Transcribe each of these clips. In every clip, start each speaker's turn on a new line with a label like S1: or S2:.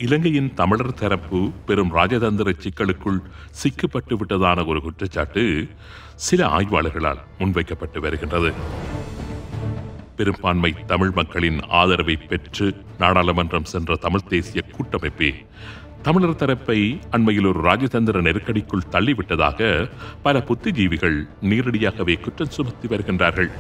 S1: இலங்கையின் தமிழர் தரப்பு பெரும் ராஜதந்திர சிக்கலுக்குள் சிக்கப்பட்டு விட்டதான ஒரு குற்றச்சாட்டு சில ஆய்வாளர்களால் முன்வைக்கப்பட்டு வருகின்றது பெரும்பான்மை தமிழ் மக்களின் ஆதரவை பெற்று நாடாளுமன்றம் சென்ற தமிழ் தேசிய கூட்டமைப்பே தமிழர் தரப்பை அண்மையில் ஒரு ராஜதந்திர நெருக்கடிக்குள் தள்ளிவிட்டதாக பல புத்திஜீவிகள் நேரடியாகவே குற்றம் சுமத்தி வருகின்றார்கள்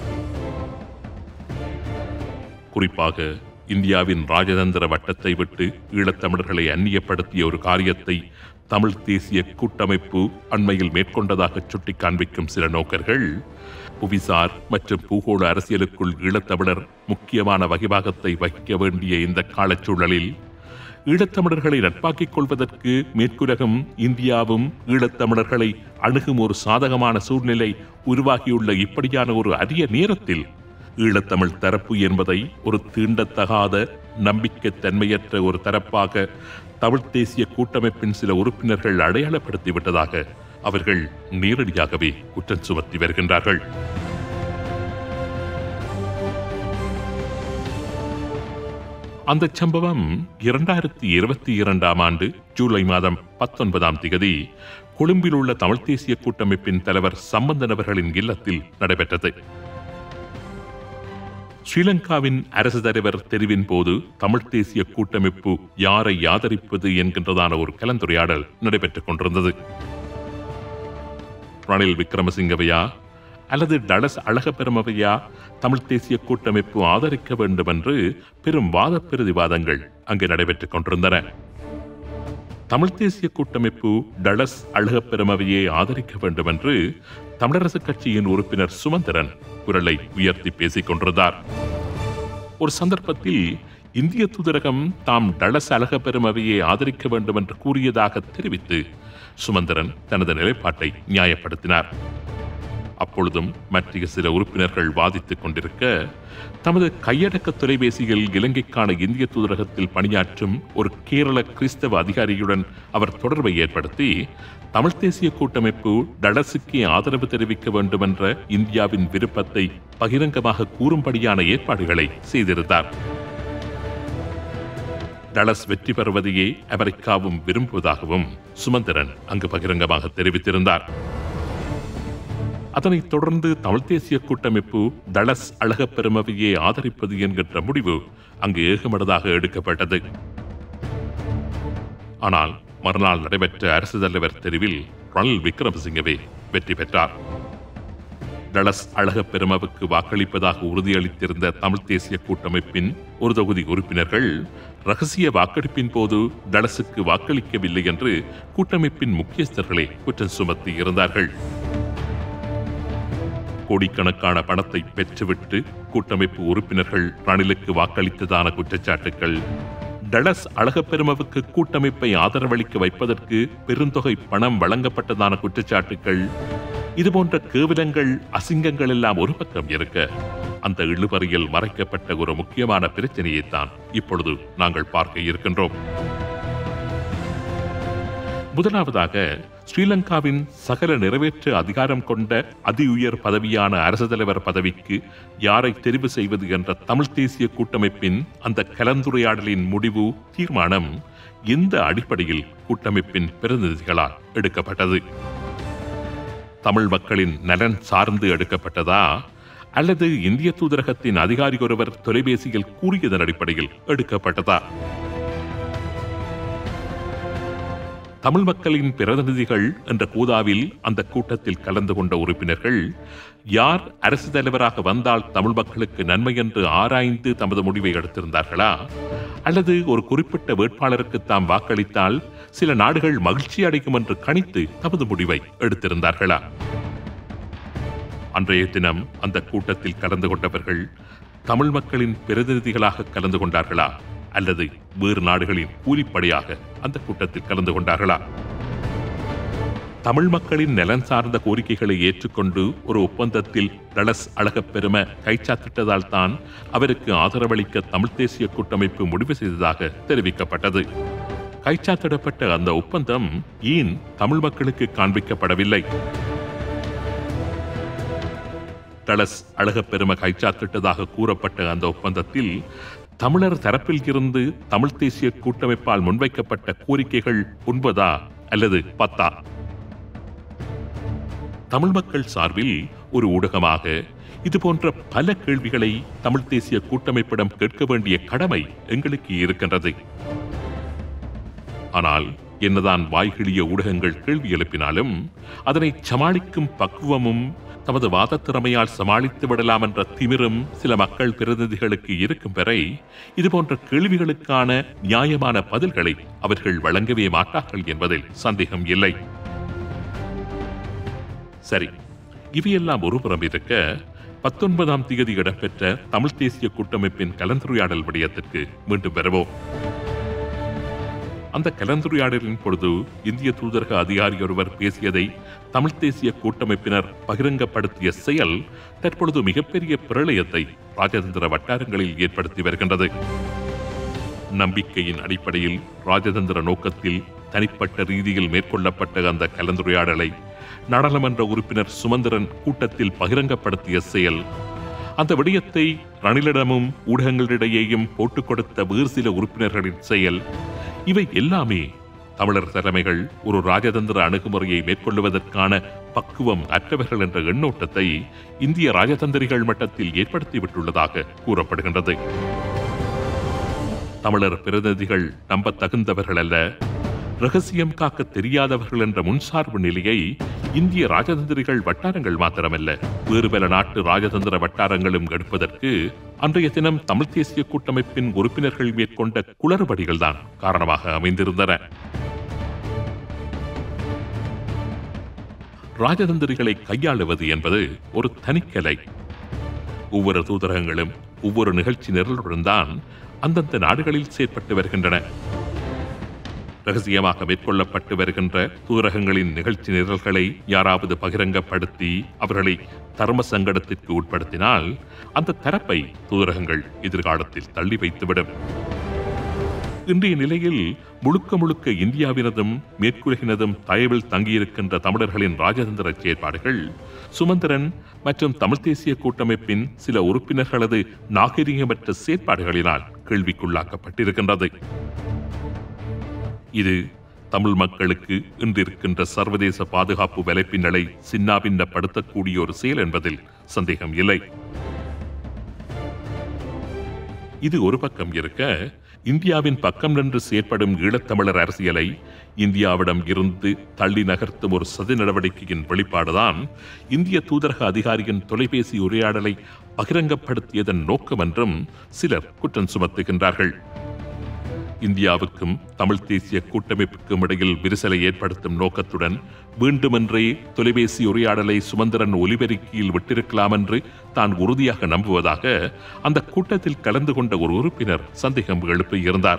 S1: குறிப்பாக இந்தியாவின் ராஜதந்திர வட்டத்தை விட்டு ஈழத்தமிழர்களை அந்நியப்படுத்திய ஒரு காரியத்தை தமிழ் தேசிய கூட்டமைப்பு அண்மையில் மேற்கொண்டதாக சுட்டிக் காண்பிக்கும் சில நோக்கர்கள் புவிசார் மற்றும் பூகோள அரசியலுக்குள் ஈழத்தமிழர் முக்கியமான வகிபாகத்தை வகிக்க வேண்டிய இந்த காலச்சூழலில் ஈழத்தமிழர்களை நட்பாக்கிக் கொள்வதற்கு மேற்குலகம் இந்தியாவும் ஈழத்தமிழர்களை அணுகும் ஒரு சாதகமான சூழ்நிலை உருவாகியுள்ள இப்படியான ஒரு அரிய நேரத்தில் ஈழத்தமிழ் தரப்பு என்பதை ஒரு தீண்டத்தகாத நம்பிக்கைத்தன்மையற்ற ஒரு தரப்பாக தமிழ் தேசிய கூட்டமைப்பின் சில உறுப்பினர்கள் அடையாளப்படுத்திவிட்டதாக அவர்கள் நேரடியாகவே குற்றம் சுமத்தி வருகின்றார்கள் அந்த சம்பவம் இரண்டாயிரத்தி இருபத்தி இரண்டாம் ஆண்டு ஜூலை மாதம் பத்தொன்பதாம் திகதி கொழும்பில் உள்ள தமிழ் தேசிய கூட்டமைப்பின் தலைவர் சம்பந்தன் அவர்களின் இல்லத்தில் நடைபெற்றது ஸ்ரீலங்காவின் அரசு தலைவர் தெரிவின் போது தமிழ் தேசிய கூட்டமைப்பு யாரை ஆதரிப்பது என்கின்றதான ஒரு கலந்துரையாடல் நடைபெற்றுக் கொண்டிருந்தது ரணில் விக்ரமசிங்கவையா அல்லது டலஸ் அழகப்பெருமவையா தமிழ் தேசிய கூட்டமைப்பு ஆதரிக்க வேண்டும் என்று பெரும் வாத பிரதிவாதங்கள் அங்கு நடைபெற்றுக் கொண்டிருந்தன தமிழ் தேசிய கூட்டமைப்பு டலஸ் அழகப்பெருமவையை ஆதரிக்க வேண்டும் என்று தமிழரசு கட்சியின் உறுப்பினர் சுமந்திரன் குரலை உயர்த்தி பேசிக் கொண்டிருந்தார் ஒரு சந்தர்ப்பத்தில் இந்திய தூதரகம் தாம் டலஸ் அழகப்பெருமவையை ஆதரிக்க வேண்டும் என்று கூறியதாக தெரிவித்து சுமந்திரன் தனது நிலைப்பாட்டை நியாயப்படுத்தினார் அப்பொழுதும் மற்ற சில உறுப்பினர்கள் வாதித்துக் கொண்டிருக்க தமது கையடக்க தொலைபேசியில் இலங்கைக்கான இந்திய தூதரகத்தில் பணியாற்றும் ஒரு கேரள கிறிஸ்தவ அதிகாரியுடன் அவர் தொடர்பை ஏற்படுத்தி தமிழ் தேசிய கூட்டமைப்பு டலசுக்கே ஆதரவு தெரிவிக்க வேண்டும் என்ற இந்தியாவின் விருப்பத்தை பகிரங்கமாக கூறும்படியான ஏற்பாடுகளை செய்திருந்தார் டலஸ் வெற்றி பெறுவதையே அமெரிக்காவும் விரும்புவதாகவும் சுமந்திரன் அங்கு பகிரங்கமாக தெரிவித்திருந்தார் அதனைத் தொடர்ந்து தமிழ் தேசிய கூட்டமைப்பு டலஸ் அழகப் பெருமவையை ஆதரிப்பது என்கின்ற முடிவு அங்கு ஏகமனதாக எடுக்கப்பட்டது ஆனால் மறுநாள் நடைபெற்ற அரசு தலைவர் தெரிவில் ரணில் விக்ரமசிங்கவே வெற்றி பெற்றார் டலஸ் அழகப் பெருமவுக்கு வாக்களிப்பதாக உறுதியளித்திருந்த தமிழ் தேசிய கூட்டமைப்பின் ஒரு தொகுதி உறுப்பினர்கள் ரகசிய வாக்கெடுப்பின் போது டலஸுக்கு வாக்களிக்கவில்லை என்று கூட்டமைப்பின் முக்கியஸ்தர்களே குற்றம் சுமத்தி இருந்தார்கள் கோடிக்கணக்கான பணத்தை பெற்றுவிட்டு கூட்டமைப்பு உறுப்பினர்கள் ரணிலுக்கு வாக்களித்ததான குற்றச்சாட்டுகள் டலஸ் அழகப்பெருமவுக்கு கூட்டமைப்பை ஆதரவளிக்க வைப்பதற்கு பெருந்தொகை பணம் வழங்கப்பட்டதான குற்றச்சாட்டுகள் இதுபோன்ற கேவலங்கள் அசிங்கங்கள் எல்லாம் ஒரு பக்கம் இருக்க அந்த இழுபறியில் மறைக்கப்பட்ட ஒரு முக்கியமான பிரச்சனையைத்தான் இப்பொழுது நாங்கள் பார்க்க இருக்கின்றோம் முதலாவதாக ஸ்ரீலங்காவின் சகல நிறைவேற்று அதிகாரம் கொண்ட அதி உயர் பதவியான அரசு தலைவர் பதவிக்கு யாரை தெரிவு செய்வது என்ற தமிழ் தேசிய கூட்டமைப்பின் அந்த கலந்துரையாடலின் முடிவு தீர்மானம் எந்த அடிப்படையில் கூட்டமைப்பின் பிரதிநிதிகளால் எடுக்கப்பட்டது தமிழ் மக்களின் நலன் சார்ந்து எடுக்கப்பட்டதா அல்லது இந்திய தூதரகத்தின் அதிகாரி ஒருவர் தொலைபேசியில் கூறியதன் அடிப்படையில் எடுக்கப்பட்டதா தமிழ் மக்களின் பிரதிநிதிகள் என்ற கூதாவில் அந்த கூட்டத்தில் கலந்து கொண்ட உறுப்பினர்கள் யார் அரசு தலைவராக வந்தால் தமிழ் மக்களுக்கு நன்மை என்று ஆராய்ந்து தமது முடிவை எடுத்திருந்தார்களா அல்லது ஒரு குறிப்பிட்ட வேட்பாளருக்கு தாம் வாக்களித்தால் சில நாடுகள் மகிழ்ச்சி அடைக்கும் என்று கணித்து தமது முடிவை எடுத்திருந்தார்களா அன்றைய தினம் அந்த கூட்டத்தில் கலந்து கொண்டவர்கள் தமிழ் மக்களின் பிரதிநிதிகளாக கலந்து கொண்டார்களா அல்லது வேறு நாடுகளின் கூலிப்படையாக அந்த கூட்டத்தில் கலந்து கொண்டார்களா தமிழ் மக்களின் நலன் சார்ந்த கோரிக்கைகளை ஏற்றுக்கொண்டு ஒரு ஒப்பந்தத்தில் டலஸ் அழகப் பெரும கைச்சாத்திட்டதால் தான் அவருக்கு ஆதரவளிக்க தமிழ் தேசிய கூட்டமைப்பு முடிவு செய்ததாக தெரிவிக்கப்பட்டது கைச்சாத்திடப்பட்ட அந்த ஒப்பந்தம் ஏன் தமிழ் மக்களுக்கு காண்பிக்கப்படவில்லை டலஸ் அழகப் பெரும கைச்சாத்திட்டதாக கூறப்பட்ட அந்த ஒப்பந்தத்தில் தமிழர் தரப்பில் இருந்து தமிழ் தேசிய கூட்டமைப்பால் முன்வைக்கப்பட்ட கோரிக்கைகள் ஒன்பதா அல்லது பத்தா தமிழ் மக்கள் சார்பில் ஒரு ஊடகமாக இது போன்ற பல கேள்விகளை தமிழ் தேசிய கூட்டமைப்பிடம் கேட்க வேண்டிய கடமை எங்களுக்கு இருக்கின்றது ஆனால் என்னதான் வாய்கிழிய ஊடகங்கள் கேள்வி எழுப்பினாலும் அதனை சமாளிக்கும் பக்குவமும் தமது வாதத் திறமையால் சமாளித்து விடலாம் என்ற திமிரும் சில மக்கள் பிரதிநிதிகளுக்கு இருக்கும் வரை இதுபோன்ற கேள்விகளுக்கான நியாயமான பதில்களை அவர்கள் வழங்கவே மாட்டார்கள் என்பதில் சந்தேகம் இல்லை சரி இவையெல்லாம் ஒருபுறம் இருக்க பத்தொன்பதாம் தேதி இடம்பெற்ற தமிழ் தேசிய கூட்டமைப்பின் கலந்துரையாடல் விடயத்திற்கு மீண்டும் வருவோம் அந்த கலந்துரையாடலின் பொழுது இந்திய தூதரக அதிகாரி ஒருவர் பேசியதை தமிழ் தேசிய கூட்டமைப்பினர் பகிரங்கப்படுத்திய செயல் தற்பொழுது மிகப்பெரிய பிரளயத்தை ராஜதந்திர வட்டாரங்களில் ஏற்படுத்தி வருகின்றது நம்பிக்கையின் அடிப்படையில் ராஜதந்திர நோக்கத்தில் தனிப்பட்ட ரீதியில் மேற்கொள்ளப்பட்ட அந்த கலந்துரையாடலை நாடாளுமன்ற உறுப்பினர் சுமந்திரன் கூட்டத்தில் பகிரங்கப்படுத்திய செயல் அந்த விடயத்தை ரணிலிடமும் ஊடகங்களிடையேயும் போட்டுக் கொடுத்த வேறு சில உறுப்பினர்களின் செயல் இவை எல்லாமே தமிழர் தலைமைகள் ஒரு ராஜதந்திர அணுகுமுறையை மேற்கொள்வதற்கான பக்குவம் அற்றவர்கள் என்ற எண்ணோட்டத்தை இந்திய ராஜதந்திரிகள் மட்டத்தில் ஏற்படுத்திவிட்டுள்ளதாக கூறப்படுகின்றது தமிழர் பிரதிநிதிகள் நம்பத் தகுந்தவர்கள் அல்ல ரகசியம் காக்க தெரியாதவர்கள் என்ற முன்சார்பு நிலையை இந்திய ராஜதந்திரிகள் வட்டாரங்கள் மாத்திரமல்ல வேறு பல நாட்டு ராஜதந்திர வட்டாரங்களும் எடுப்பதற்கு அன்றைய தினம் தமிழ் தேசிய கூட்டமைப்பின் உறுப்பினர்கள் மேற்கொண்ட குளறுபடிகள் தான் காரணமாக அமைந்திருந்தன ராஜதந்திரிகளை கையாளுவது என்பது ஒரு தனிக்கலை ஒவ்வொரு தூதரகங்களும் ஒவ்வொரு நிகழ்ச்சி நிரலுடன் தான் அந்தந்த நாடுகளில் செயற்பட்டு வருகின்றன ரகசியமாக மேற்கொள்ளப்பட்டு வருகின்ற தூதரகங்களின் நிகழ்ச்சி நிரல்களை யாராவது பகிரங்கப்படுத்தி அவர்களை தர்ம சங்கடத்திற்கு உட்படுத்தினால் அந்த தரப்பை தூதரகங்கள் எதிர்காலத்தில் தள்ளி வைத்துவிடும் இன்றைய நிலையில் முழுக்க முழுக்க இந்தியாவினதும் மேற்குலகினதும் தயவில் தங்கியிருக்கின்ற தமிழர்களின் ராஜதந்திர செயற்பாடுகள் சுமந்திரன் மற்றும் தமிழ் தேசிய கூட்டமைப்பின் சில உறுப்பினர்களது நாகரிகமற்ற செயற்பாடுகளினால் கேள்விக்குள்ளாக்கப்பட்டிருக்கின்றது இது தமிழ் மக்களுக்கு இன்றிருக்கின்ற சர்வதேச பாதுகாப்பு வலைப்பின்னலை சின்னாபின்னப்படுத்தக்கூடிய ஒரு செயல் என்பதில் சந்தேகம் இல்லை இது ஒரு பக்கம் இருக்க இந்தியாவின் பக்கம் நின்று செயற்படும் ஈழத்தமிழர் அரசியலை இந்தியாவிடம் இருந்து தள்ளி நகர்த்தும் ஒரு சதி நடவடிக்கையின் வெளிப்பாடுதான் இந்திய தூதரக அதிகாரியின் தொலைபேசி உரையாடலை பகிரங்கப்படுத்தியதன் நோக்கம் என்றும் சிலர் குற்றம் சுமத்துகின்றார்கள் இந்தியாவுக்கும் தமிழ் தேசிய கூட்டமைப்புக்கும் இடையில் விரிசலை ஏற்படுத்தும் நோக்கத்துடன் வேண்டுமென்றே தொலைபேசி உரையாடலை சுமந்திரன் ஒலிபெருக்கியில் விட்டிருக்கலாம் என்று தான் உறுதியாக நம்புவதாக அந்த கூட்டத்தில் கலந்து கொண்ட ஒரு உறுப்பினர் சந்தேகம் எழுப்பியிருந்தார்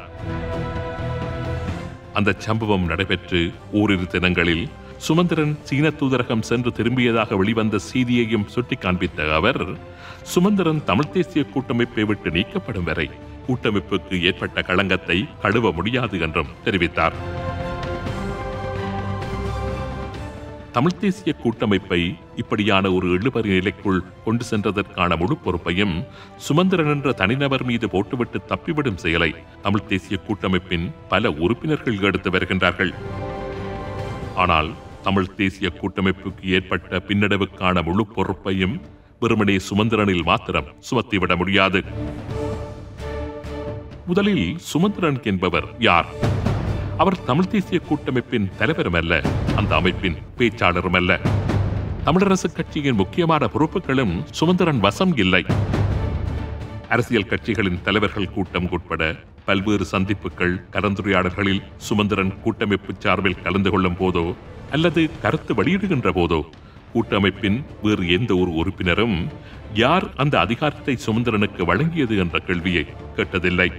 S1: அந்த சம்பவம் நடைபெற்று ஓரிரு தினங்களில் சுமந்திரன் சீன தூதரகம் சென்று திரும்பியதாக வெளிவந்த செய்தியையும் சுட்டிக் காண்பித்த அவர் சுமந்திரன் தமிழ் தேசிய கூட்டமைப்பை விட்டு நீக்கப்படும் வரை கூட்டமைப்புக்கு ஏற்பட்ட களங்கத்தை கழுவ முடியாது என்றும் தெரிவித்தார் தமிழ் தேசிய கூட்டமைப்பை இப்படியான ஒரு இழுபறி நிலைக்குள் கொண்டு சென்றதற்கான முழு பொறுப்பையும் சுமந்திரன் என்ற தனிநபர் மீது போட்டுவிட்டு தப்பிவிடும் செயலை தமிழ் தேசிய கூட்டமைப்பின் பல உறுப்பினர்கள் எடுத்து வருகின்றார்கள் ஆனால் தமிழ் தேசிய கூட்டமைப்புக்கு ஏற்பட்ட பின்னடைவுக்கான முழு பொறுப்பையும் வெறுமனே சுமந்திரனில் மாத்திரம் சுமத்திவிட முடியாது முதலில் சுமந்திரன் என்பவர் யார் அவர் தமிழ் தேசிய கூட்டமைப்பின் தலைவரும் அல்ல அந்த அமைப்பின் பேச்சாளரும் அல்ல தமிழரசு கட்சியின் முக்கியமான பொறுப்புகளும் சுமந்திரன் வசம் இல்லை அரசியல் கட்சிகளின் தலைவர்கள் கூட்டம் உட்பட பல்வேறு சந்திப்புகள் கலந்துரையாடல்களில் சுமந்திரன் கூட்டமைப்பு சார்பில் கலந்து கொள்ளும் போதோ அல்லது கருத்து வெளியிடுகின்ற போதோ கூட்டமைப்பின் வேறு எந்த ஒரு உறுப்பினரும் யார் அந்த அதிகாரத்தை சுமந்திரனுக்கு வழங்கியது என்ற கேள்வியை கேட்டதில்லை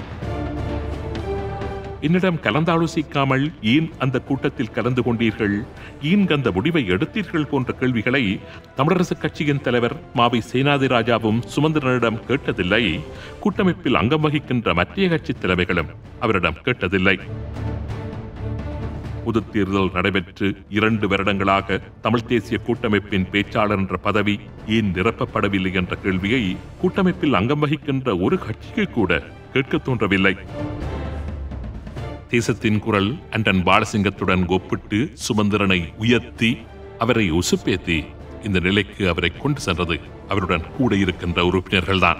S1: என்னிடம் கலந்தாலோசிக்காமல் ஏன் அந்த கூட்டத்தில் கலந்து கொண்டீர்கள் ஏன் அந்த முடிவை எடுத்தீர்கள் போன்ற கேள்விகளை தமிழரசு கட்சியின் தலைவர் மாவி சேனாதி ராஜாவும் சுமந்திரனிடம் கேட்டதில்லை கூட்டமைப்பில் அங்கம் வகிக்கின்ற மத்திய கட்சி தலைமைகளும் அவரிடம் கேட்டதில்லை பொதுத் தேர்தல் நடைபெற்று இரண்டு வருடங்களாக தமிழ் தேசிய கூட்டமைப்பின் பேச்சாளர் என்ற பதவி ஏன் நிரப்பப்படவில்லை என்ற கேள்வியை கூட்டமைப்பில் அங்கம் வகிக்கின்ற ஒரு கட்சிக்கு கூட கேட்க தோன்றவில்லை தேசத்தின் குரல் அண்டன் பாலசிங்கத்துடன் ஒப்பிட்டு சுமந்திரனை உயர்த்தி அவரை உசுப்பேத்தி இந்த நிலைக்கு அவரை கொண்டு சென்றது அவருடன் கூட இருக்கின்ற உறுப்பினர்கள்தான்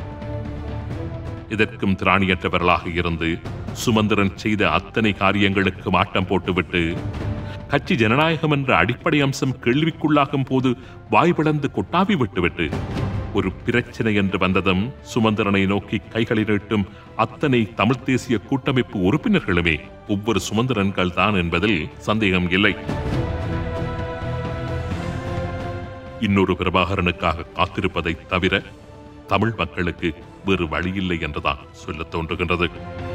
S1: இதற்கும் திராணியற்றவர்களாக இருந்து சுமந்திரன் செய்த அத்தனை காரியங்களுக்கு மாட்டம் போட்டுவிட்டு கட்சி ஜனநாயகம் என்ற அடிப்படை அம்சம் கேள்விக்குள்ளாகும் போது வாய் பிளந்து கொட்டாவி விட்டுவிட்டு ஒரு பிரச்சனை என்று வந்ததும் சுமந்திரனை நோக்கி கைகளை நீட்டும் அத்தனை தமிழ்த் தேசிய கூட்டமைப்பு உறுப்பினர்களுமே ஒவ்வொரு சுமந்திரன்கள் தான் என்பதில் சந்தேகம் இல்லை இன்னொரு பிரபாகரனுக்காக காத்திருப்பதை தவிர தமிழ் மக்களுக்கு வேறு வழியில்லை என்றுதான் சொல்லத் தோன்றுகின்றது